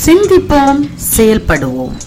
சிந்திப்போம் செயல்படுவோம்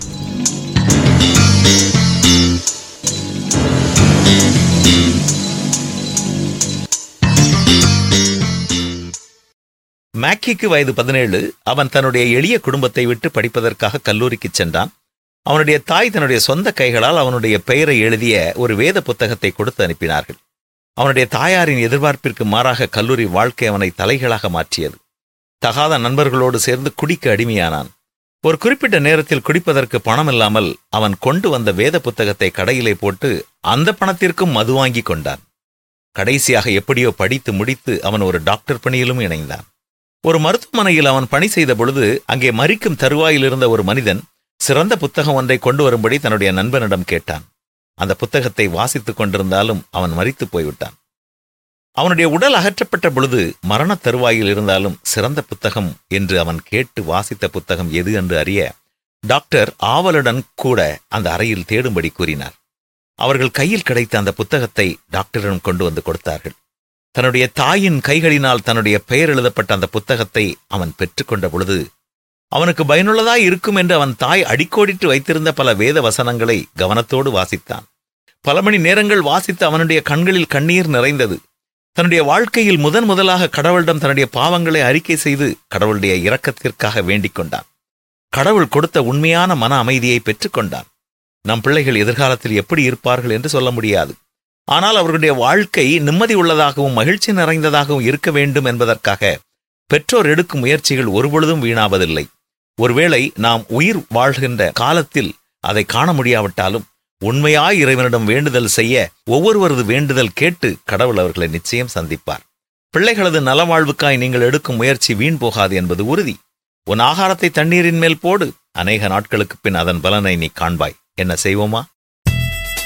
மேக்கிக்கு வயது பதினேழு அவன் தன்னுடைய எளிய குடும்பத்தை விட்டு படிப்பதற்காக கல்லூரிக்கு சென்றான் அவனுடைய தாய் தன்னுடைய சொந்த கைகளால் அவனுடைய பெயரை எழுதிய ஒரு வேத புத்தகத்தை கொடுத்து அனுப்பினார்கள் அவனுடைய தாயாரின் எதிர்பார்ப்பிற்கு மாறாக கல்லூரி வாழ்க்கை அவனை தலைகளாக மாற்றியது தகாத நண்பர்களோடு சேர்ந்து குடிக்க அடிமையானான் ஒரு குறிப்பிட்ட நேரத்தில் குடிப்பதற்கு பணம் இல்லாமல் அவன் கொண்டு வந்த வேத புத்தகத்தை கடையிலே போட்டு அந்த பணத்திற்கும் மது வாங்கி கொண்டான் கடைசியாக எப்படியோ படித்து முடித்து அவன் ஒரு டாக்டர் பணியிலும் இணைந்தான் ஒரு மருத்துவமனையில் அவன் பணி செய்த பொழுது அங்கே மறிக்கும் தருவாயில் இருந்த ஒரு மனிதன் சிறந்த புத்தகம் ஒன்றை கொண்டு வரும்படி தன்னுடைய நண்பனிடம் கேட்டான் அந்த புத்தகத்தை வாசித்துக் கொண்டிருந்தாலும் அவன் மறித்து போய்விட்டான் அவனுடைய உடல் அகற்றப்பட்ட பொழுது மரணத் தருவாயில் இருந்தாலும் சிறந்த புத்தகம் என்று அவன் கேட்டு வாசித்த புத்தகம் எது என்று அறிய டாக்டர் ஆவலுடன் கூட அந்த அறையில் தேடும்படி கூறினார் அவர்கள் கையில் கிடைத்த அந்த புத்தகத்தை டாக்டரிடம் கொண்டு வந்து கொடுத்தார்கள் தன்னுடைய தாயின் கைகளினால் தன்னுடைய பெயர் எழுதப்பட்ட அந்த புத்தகத்தை அவன் பெற்றுக்கொண்ட பொழுது அவனுக்கு பயனுள்ளதாய் இருக்கும் என்று அவன் தாய் அடிக்கோடிட்டு வைத்திருந்த பல வேத வசனங்களை கவனத்தோடு வாசித்தான் பல மணி நேரங்கள் வாசித்து அவனுடைய கண்களில் கண்ணீர் நிறைந்தது தன்னுடைய வாழ்க்கையில் முதன் முதலாக கடவுளிடம் தன்னுடைய பாவங்களை அறிக்கை செய்து கடவுளுடைய இரக்கத்திற்காக வேண்டிக் கொண்டான் கடவுள் கொடுத்த உண்மையான மன அமைதியை பெற்றுக்கொண்டான் நம் பிள்ளைகள் எதிர்காலத்தில் எப்படி இருப்பார்கள் என்று சொல்ல முடியாது ஆனால் அவர்களுடைய வாழ்க்கை நிம்மதி உள்ளதாகவும் மகிழ்ச்சி நிறைந்ததாகவும் இருக்க வேண்டும் என்பதற்காக பெற்றோர் எடுக்கும் முயற்சிகள் ஒருபொழுதும் வீணாவதில்லை ஒருவேளை நாம் உயிர் வாழ்கின்ற காலத்தில் அதை காண முடியாவிட்டாலும் உண்மையாய் இறைவனிடம் வேண்டுதல் செய்ய ஒவ்வொருவரது வேண்டுதல் கேட்டு கடவுள் அவர்களை நிச்சயம் சந்திப்பார் பிள்ளைகளது நலவாழ்வுக்காய் நீங்கள் எடுக்கும் முயற்சி வீண் போகாது என்பது உறுதி உன் ஆகாரத்தை தண்ணீரின் மேல் போடு அநேக நாட்களுக்கு பின் அதன் பலனை நீ காண்பாய் என்ன செய்வோமா